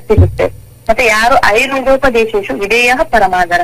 ಸಿಗುತ್ತೆ ಮತ್ತೆ ಯಾರು ಆಯುರ್ವೇದೋಪದೇಶೇಶು ವಿಧೇಯ ಪರಮಾದರ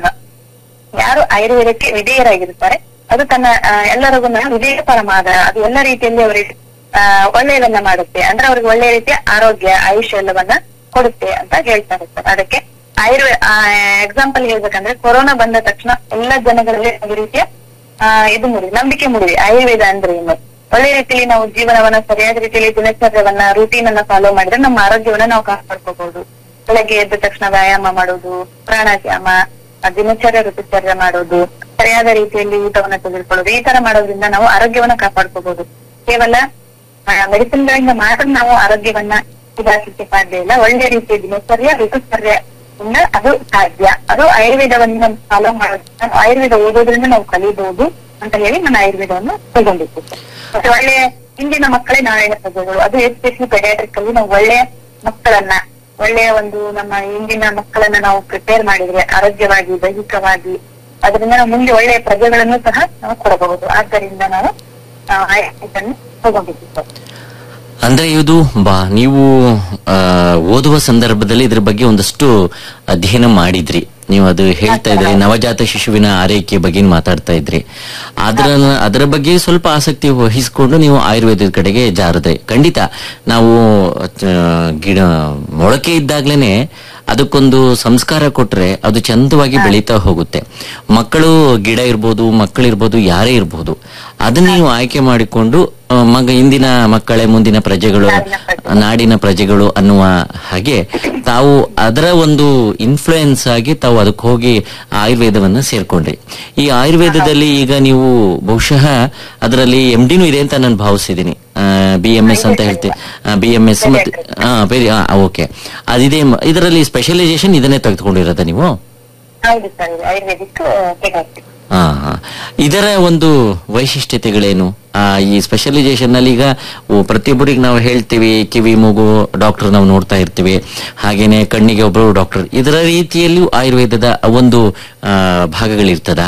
ಯಾರು ಆಯುರ್ವೇದಕ್ಕೆ ವಿಧೇಯರಾಗಿರ್ತಾರೆ ಅದು ತನ್ನ ಆ, ಎಲ್ಲರಿಗೂ ನಾವು ವಿಧೇಯ ಪರಮಾದ ಅದು ಎಲ್ಲ ರೀತಿಯಲ್ಲಿ ಅವರಿಗೆ ಆ, ಒಳ್ಳೆಯದನ್ನ ಮಾಡುತ್ತೆ ಅಂದ್ರೆ ಅವ್ರಿಗೆ ಒಳ್ಳೆಯ ರೀತಿಯ ಆರೋಗ್ಯ ಆಯುಷ್ಯ ಎಲ್ಲವನ್ನ ಕೊಡುತ್ತೆ ಅಂತ ಹೇಳ್ತಾರೆ ಸರ್ ಅದಕ್ಕೆ ಆಯುರ್ವೇದ ಎಕ್ಸಾಂಪಲ್ ಹೇಳ್ಬೇಕಂದ್ರೆ ಕೊರೋನಾ ಬಂದ ತಕ್ಷಣ ಎಲ್ಲ ಜನಗಳಲ್ಲಿ ಒಂದು ರೀತಿಯ ಆ, ಇದು ಮೂಡಿದೆ ನಂಬಿಕೆ ಮೂಡಿದೆ ಆಯುರ್ವೇದ ಅಂದ್ರೆ ಏನು ಒಳ್ಳೆ ರೀತಿಯಲ್ಲಿ ನಾವು ಜೀವನವನ್ನ ಸರಿಯಾದ ರೀತಿಯಲ್ಲಿ ದಿನಚರ್ಯವನ್ನ ರೂಟೀನ್ ಅನ್ನ ಫಾಲೋ ಮಾಡಿದ್ರೆ ನಮ್ಮ ಆರೋಗ್ಯವನ್ನ ನಾವು ಕಾಪಾಡ್ಕೋಬಹುದು ಬೆಳಗ್ಗೆ ಎದ್ದ ತಕ್ಷಣ ವ್ಯಾಯಾಮ ಮಾಡೋದು ಪ್ರಾಣಾಯಾಮ ಆ, ದಿನಚರ್ಯ ಋತುಚರ್ಯ ಮಾಡೋದು ಸರಿಯಾದ ರೀತಿಯಲ್ಲಿ ಊಟವನ್ನ ತೆಗೆದುಕೊಳ್ಳೋದು ಈ ತರ ಮಾಡೋದ್ರಿಂದ ನಾವು ಆರೋಗ್ಯವನ್ನ ಕಾಪಾಡ್ಕೋಬಹುದು ಕೇವಲ ಮೆಡಿಸಿನ್ ಗಳಿಂದ ಮಾತ್ರ ನಾವು ಆರೋಗ್ಯವನ್ನ ಸುಧಾರಿಸಲಿಕ್ಕೆ ಸಾಧ್ಯ ಇಲ್ಲ ಒಳ್ಳೆ ರೀತಿಯ ದಿನಚರ್ಯ ಋತುಚರ್ಯ ಇಂದ ಅದು ಸಾಧ್ಯ ಅದು ಆಯುರ್ವೇದವನ್ನ ಫಾಲೋ ಮಾಡೋದ್ರಿಂದ ಆಯುರ್ವೇದ ಓದೋದ್ರಿಂದ ನಾವು ಕಲಿಬಹುದು ಅಂತ ಹೇಳಿ ನಾನು ಆಯುರ್ವೇದವನ್ನು ತಗೊಂಡಿದ್ದೆ ಮತ್ತೆ ಒಳ್ಳೆಯ ಇಂದಿನ ಮಕ್ಕಳೇ ನಾಳಿನ ಪ್ರಜೆಗಳು ಅದು ಎಸ್ಪೆಷಲಿ ಪೆಡಿಯಾಟ್ರಿಕ್ ಅಲ್ಲಿ ನಾವು ಒಳ್ಳೆಯ ಮಕ್ಕಳನ್ನ ಒಳ್ಳೆಯ ಒಂದು ನಮ್ಮ ಇಂದಿನ ಮಕ್ಕಳನ್ನ ನಾವು ಪ್ರಿಪೇರ್ ಮಾಡಿದ್ರೆ ಆರೋಗ್ಯವಾಗಿ ದೈಹಿಕವಾಗಿ ಅದರಿಂದ ನಾವು ಮುಂದೆ ಒಳ್ಳೆಯ ಪ್ರಜೆಗಳನ್ನು ಸಹ ನಾವು ಕೊಡಬಹುದು ಆದ್ದರಿಂದ ನಾವು ಆ, ಆಯುರ್ವೇದವನ್ನು ತಗೊಂಡಿದ್ದೀವಿ ಸರ್. ಅಂದ್ರೆ ಇದು ಬಾ ನೀವು ಆ, ಓದುವ ಸಂದರ್ಭದಲ್ಲಿ ಇದ್ರ ಬಗ್ಗೆ ಒಂದಷ್ಟು ಅಧ್ಯಯನ ಮಾಡಿದ್ರಿ ನೀವು ಅದು ಹೇಳ್ತಾ ಇದ್ರಿ ನವಜಾತ ಶಿಶುವಿನ ಆರೈಕೆ ಬಗ್ಗೆ ಮಾತಾಡ್ತಾ ಇದ್ರಿ ಅದರ ಅದರ ಬಗ್ಗೆ ಸ್ವಲ್ಪ ಆಸಕ್ತಿ ವಹಿಸಿಕೊಂಡು ನೀವು ಆಯುರ್ವೇದದ ಕಡೆಗೆ ಜಾರದೆ ಖಂಡಿತ ನಾವು ಆ, ಗಿಡ ಮೊಳಕೆ ಇದ್ದಾಗ್ಲೇನೆ ಅದಕ್ಕೊಂದು ಸಂಸ್ಕಾರ ಕೊಟ್ರೆ ಅದು ಚಂದವಾಗಿ ಬೆಳೀತಾ ಹೋಗುತ್ತೆ ಮಕ್ಕಳು ಗಿಡ ಇರ್ಬೋದು ಮಕ್ಕಳಿರ್ಬೋದು ಯಾರೇ ಇರ್ಬೋದು ಅದನ್ನ ನೀವು ಆಯ್ಕೆ ಮಾಡಿಕೊಂಡು ಆ, ಮಗ ಇಂದಿನ ಮಕ್ಕಳೇ ಮುಂದಿನ ಪ್ರಜೆಗಳು ನಾಡಿನ ಪ್ರಜೆಗಳು ಅನ್ನುವ ಹಾಗೆ ತಾವು ಅದರ ಒಂದು ಇನ್ಫ್ಲೂಯೆನ್ಸ್ ಆಗಿ ತಾವು ಅದಕ್ಕೆ ಹೋಗಿ ಆಯುರ್ವೇದವನ್ನ ಸೇರ್ಕೊಂಡ್ರಿ ಈ ಆಯುರ್ವೇದದಲ್ಲಿ ಈಗ ನೀವು ಬಹುಶಃ ಅದರಲ್ಲಿ ಎಂ ಡಿನೂ ಇದೆ ಅಂತ ನಾನು ಭಾವಿಸಿದ್ದೀನಿ ಬಿ ಎಂ ಎಸ್ ಅಂತ ಹೇಳ್ತೀವಿ ಬಿ ಎಂ ಎಸ್ ಮತ್ತೆ ಹಾ ಬೇರೆ ಓಕೆ ಅದಿದೆ ಮ- ಇದರಲ್ಲಿ ಸ್ಪೆಷಲೈಸೇಷನ್ ಇದನ್ನೇ ತೆಗೆದುಕೊಂಡಿರೋದ ನೀವು ಹೌದು ಸರ್ ಇದು ಆಯುರ್ವೇದಿಕ್ ಪೆಡಿಯಾಟ್ರಿಕ್ ಹಾ ಹಾ. ಇದರ ಒಂದು ವೈಶಿಷ್ಟ್ಯತೆಗಳೇನು ಆ, ಈ ಸ್ಪೆಷಲೈಸೇಷನ್ ನಲ್ಲಿ ಈಗ ಓ, ಪ್ರತಿಯೊಬ್ಬರಿಗೆ ನಾವು ಹೇಳ್ತೀವಿ ಕಿವಿ ಮೂಗು ಡಾಕ್ಟರ್ ನಾವು ನೋಡ್ತಾ ಇರ್ತೀವಿ ಹಾಗೇನೆ ಕಣ್ಣಿಗೆ ಒಬ್ಬರು ಡಾಕ್ಟರ್ ಇದರ ರೀತಿಯಲ್ಲಿಯೂ ಆಯುರ್ವೇದದ ಒಂದು ಆ, ಭಾಗಗಳಿರ್ತದ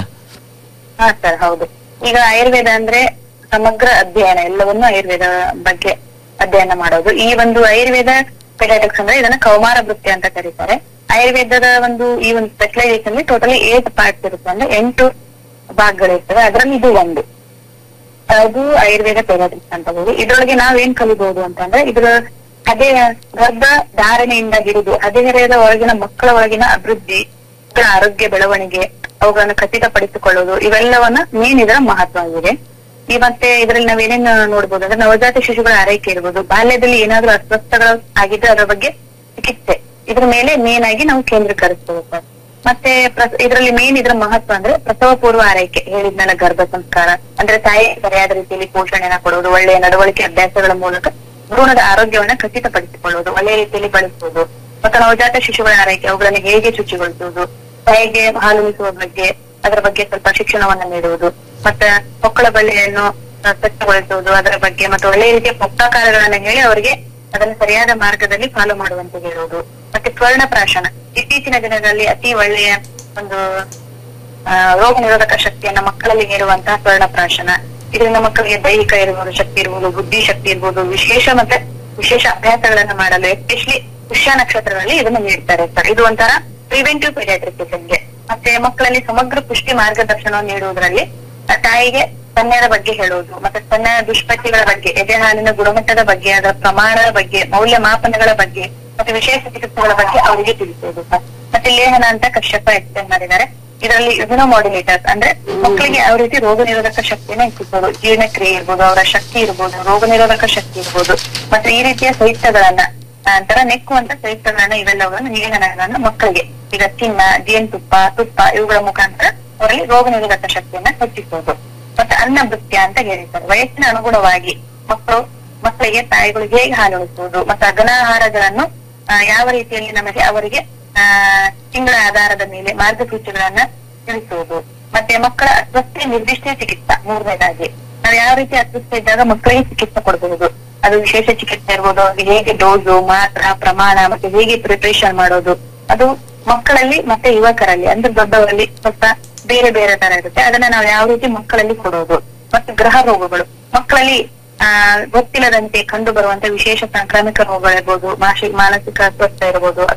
ಹಾ ಸರ್ ಹೌದು ಈಗ ಆಯುರ್ವೇದ ಅಂದ್ರೆ ಸಮಗ್ರ ಅಧ್ಯಯನ ಎಲ್ಲವನ್ನೂ ಆಯುರ್ವೇದ ಬಗ್ಗೆ ಅಧ್ಯಯನ ಮಾಡೋದು ಈ ಒಂದು ಆಯುರ್ವೇದ ಪೆಡಾಟಿಕ್ಸ್ ಅಂದ್ರೆ ಇದನ್ನ ಕೌಮಾರ ವೃತ್ತಿ ಅಂತ ಕರೀತಾರೆ ಆಯುರ್ವೇದದ ಒಂದು ಈ ಒಂದು ಸ್ಪೆಷಲೈಸೇಷನ್ ಟೋಟಲಿ ಏಟ್ ಪಾರ್ಟ್ಸ್ ಇರುತ್ತೆ ಅಂದ್ರೆ ಎಂಟು ಭಾಗಗಳಿರ್ತವೆ ಅದರಲ್ಲಿ ಇದು ಒಂದು ಅದು ಆಯುರ್ವೇದ ಪೆಡಾಟಿಕ್ಸ್ ಅಂತ ಹೇಳಿ ಇದ್ರೊಳಗೆ ನಾವೇನ್ ಕಲಿಬಹುದು ಅಂತಂದ್ರೆ ಇದ್ರ ಅದೇ ಗರ್ಭ ಧಾರಣೆಯಿಂದ ಹಿಡಿದು ಹದಿಹರೆಯದ ಒಳಗಿನ ಮಕ್ಕಳ ಒಳಗಿನ ಅಭಿವೃದ್ಧಿ ಮಕ್ಕಳ ಆರೋಗ್ಯ ಬೆಳವಣಿಗೆ ಅವುಗಳನ್ನು ಖಚಿತಪಡಿಸಿಕೊಳ್ಳುವುದು ಇವೆಲ್ಲವನ್ನ ಮೇನ್ ಇದರ ಮಹತ್ವ ಆಗಿದೆ ಈ ಮತ್ತೆ ಇದರಲ್ಲಿ ನಾವೇನೇನ್ ನೋಡ್ಬೋದು ಅಂದ್ರೆ ನವಜಾತ ಶಿಶುಗಳ ಆರೈಕೆ ಇರ್ಬೋದು ಬಾಲ್ಯದಲ್ಲಿ ಏನಾದ್ರೂ ಅಸ್ವಸ್ಥಗಳು ಆಗಿದ್ರೆ ಅದರ ಬಗ್ಗೆ ಚಿಕಿತ್ಸೆ ಇದ್ರ ಮೇಲೆ ಮೇನ್ ಆಗಿ ನಾವು ಕೇಂದ್ರೀಕರಿಸ್ತೇವೆ ಸರ್ ಮತ್ತೆ ಪ್ರ- ಇದರಲ್ಲಿ ಮೇನ್ ಇದರ ಮಹತ್ವ ಅಂದ್ರೆ ಪ್ರಸವ ಪೂರ್ವ ಆರೈಕೆ ಹೇಳಿದ್ನಲ್ಲ ಗರ್ಭ ಸಂಸ್ಕಾರ ಅಂದ್ರೆ ತಾಯಿ ಸರಿಯಾದ ರೀತಿಯಲ್ಲಿ ಪೋಷಣೆನ ಕೊಡುವುದು ಒಳ್ಳೆಯ ನಡವಳಿಕೆ ಅಭ್ಯಾಸಗಳ ಮೂಲಕ ಭ್ರೂಣದ ಆರೋಗ್ಯವನ್ನ ಖಚಿತಪಡಿಸಿಕೊಳ್ಳುವುದು ಒಳ್ಳೆಯ ರೀತಿಯಲ್ಲಿ ಬಳಸುವುದು ಮತ್ತು ನವಜಾತ ಶಿಶುಗಳ ಆರೈಕೆ ಅವುಗಳನ್ನು ಹೇಗೆ ಶುಚಿಗೊಳಿಸುವುದು ತಾಯಿಗೆ ಹಾಲುಣಿಸುವ ಬಗ್ಗೆ ಅದರ ಬಗ್ಗೆ ಸ್ವಲ್ಪ ಶಿಕ್ಷಣವನ್ನ ನೀಡುವುದು ಮತ್ತೆ ಮಕ್ಕಳ ಬಳ್ಳಿಯನ್ನು ಆ, ಸ್ವಚ್ಛಗೊಳಿಸುವುದು ಅದರ ಬಗ್ಗೆ ಮತ್ತು ಒಳ್ಳೆಯ ರೀತಿಯ ಪೋಕ್ತಾಕಾರಗಳನ್ನ ಹೇಳಿ ಅವರಿಗೆ ಅದನ್ನು ಸರಿಯಾದ ಮಾರ್ಗದಲ್ಲಿ ಫಾಲೋ ಮಾಡುವಂತೆ ಹೇಳುವುದು ಮತ್ತೆ ಸ್ವರ್ಣ ಪ್ರಾಶನ ಇತ್ತೀಚಿನ ದಿನಗಳಲ್ಲಿ ಅತಿ ಒಳ್ಳೆಯ ಒಂದು ಆ, ರೋಗ ನಿರೋಧಕ ಶಕ್ತಿಯನ್ನ ಮಕ್ಕಳಲ್ಲಿ ನೀಡುವಂತಹ ಸ್ವರ್ಣ ಪ್ರಾಶನ ಇದರಿಂದ ಮಕ್ಕಳಿಗೆ ದೈಹಿಕ ಇರ್ಬೋದು ಶಕ್ತಿ ಇರ್ಬೋದು ಬುದ್ಧಿ ಶಕ್ತಿ ಇರ್ಬೋದು ವಿಶೇಷ ಮತ್ತೆ ವಿಶೇಷ ಅಭ್ಯಾಸಗಳನ್ನ ಮಾಡಲು ಎಸ್ಪೆಷಲಿ ಪುಷ್ಯ ನಕ್ಷತ್ರಗಳಲ್ಲಿ ಇದನ್ನು ನೀಡ್ತಾರೆ ಸರ್ ಇದು ಒಂಥರ ಪ್ರಿವೆಂಟಿವ್ ಪೆಡಿಯಾಟ್ರಿಕ್ಗೆ ಮತ್ತೆ ಮಕ್ಕಳಲ್ಲಿ ಸಮಗ್ರ ಪುಷ್ಟಿ ಮಾರ್ಗದರ್ಶನವನ್ನು ನೀಡುವುದರಲ್ಲಿ ಆ ತಾಯಿಗೆ ಸ್ತನ್ಯದ ಬಗ್ಗೆ ಹೇಳುವುದು ಮತ್ತೆ ಸ್ತನ್ಯ ದುಷ್ಪತ್ತಿಗಳ ಬಗ್ಗೆ ಎದೆ ಹಾಲಿನ ಗುಣಮಟ್ಟದ ಬಗ್ಗೆ ಅದರ ಪ್ರಮಾಣದ ಬಗ್ಗೆ ಮೌಲ್ಯಮಾಪನಗಳ ಬಗ್ಗೆ ಮತ್ತೆ ವಿಶೇಷ ಚಿಕಿತ್ಸೆಗಳ ಬಗ್ಗೆ ಅವರಿಗೆ ತಿಳಿಸುವುದು ಸರ್. ಮತ್ತೆ ಲೇಹನ ಅಂತ ಕಶ್ಯಪ ಎಕ್ಸ್ಪ್ಲೇನ್ ಮಾಡಿದ್ದಾರೆ ಇದರಲ್ಲಿ ಇಮ್ಯುನೋಮಾಡ್ಯುಲೇಟರ್ಸ್ ಅಂದ್ರೆ ಮಕ್ಕಳಿಗೆ ಯಾವ ರೀತಿ ರೋಗ ನಿರೋಧಕ ಶಕ್ತಿನ ಹೆಚ್ಚಿಸೋದು ಜೀರ್ಣಕ್ರಿಯೆ ಇರ್ಬೋದು ಅವರ ಶಕ್ತಿ ಇರ್ಬೋದು ರೋಗ ನಿರೋಧಕ ಶಕ್ತಿ ಇರ್ಬೋದು ಮತ್ತೆ ಈ ರೀತಿಯ ಸಂಯುಕ್ತಗಳನ್ನ ನಂತರ ನೆಕ್ಕುವಂತ ಸಂಯುಕ್ತಗಳನ್ನ ಇವೆಲ್ಲವನ್ನು ಲೇಹನಗಳನ್ನ ಮಕ್ಕಳಿಗೆ ಈಗ ಚಿನ್ನ ಜೇನುತುಪ್ಪ ತುಪ್ಪ ಇವುಗಳ ಮುಖಾಂತರ ಅವರಲ್ಲಿ ರೋಗ ನಿರೋಧಕ ಶಕ್ತಿಯನ್ನ ಹೆಚ್ಚಿಸೋದು ಮತ್ತೆ ಅನ್ನ ಭೃತ್ಯ ಅಂತ ಹೇಳಿದ್ದಾರೆ ವಯಸ್ಸಿನ ಅನುಗುಣವಾಗಿ ಮಕ್ಕಳು ಮಕ್ಕಳಿಗೆ ತಾಯಿಗಳು ಹೇಗೆ ಹಾಲುಣಿಸುವುದು ಮತ್ತೆ ಅಗನಾಹಾರಗಳನ್ನು ಆ, ಯಾವ ರೀತಿಯಲ್ಲಿ ನಮಗೆ ಅವರಿಗೆ ಆ ತಿಂಗಳ ಆಧಾರದ ಮೇಲೆ ಮಾರ್ಗಸೂಚಿಗಳನ್ನ ತಿಳಿಸುವುದು ಮತ್ತೆ ಮಕ್ಕಳ ಅಸ್ವಸ್ಥೆ ನಿರ್ದಿಷ್ಟ ಚಿಕಿತ್ಸಾ ಮೂರನೇದಾಗಿ ನಾವು ಯಾವ ರೀತಿ ಅಸ್ವಸ್ಥ ಇದ್ದಾಗ ಮಕ್ಕಳಿಗೆ ಚಿಕಿತ್ಸೆ ಕೊಡಬಹುದು ಅದು ವಿಶೇಷ ಚಿಕಿತ್ಸೆ ಇರ್ಬೋದು ಅವ್ರಿಗೆ ಹೇಗೆ ಡೋಸು ಮಾತ್ರ ಪ್ರಮಾಣ ಮತ್ತೆ ಹೇಗೆ ಪ್ರಿಪರೇಷನ್ ಮಾಡೋದು ಅದು ಮಕ್ಕಳಲ್ಲಿ ಮತ್ತೆ ಯುವಕರಲ್ಲಿ ಅಂದ್ರೆ ದೊಡ್ಡವರಲ್ಲಿ ಸ್ವಲ್ಪ ಬೇರೆ ಬೇರೆ ತರ ಇರುತ್ತೆ ಅದನ್ನ ನಾವು ಯಾವ ರೀತಿ ಮಕ್ಕಳಲ್ಲಿ ಕೊಡೋದು ಮತ್ತೆ ಗೃಹ ರೋಗಗಳು ಮಕ್ಕಳಲ್ಲಿ ಆ ಗೊತ್ತಿಲ್ಲದಂತೆ ಕಂಡು ಬರುವಂತ ವಿಶೇಷ ಸಾಂಕ್ರಾಮಿಕ ರೋಗಗಳಿರ್ಬೋದು ಮಾನಸಿಕ ಅಸ್ವಸ್ಥ ಇರ್ಬೋದು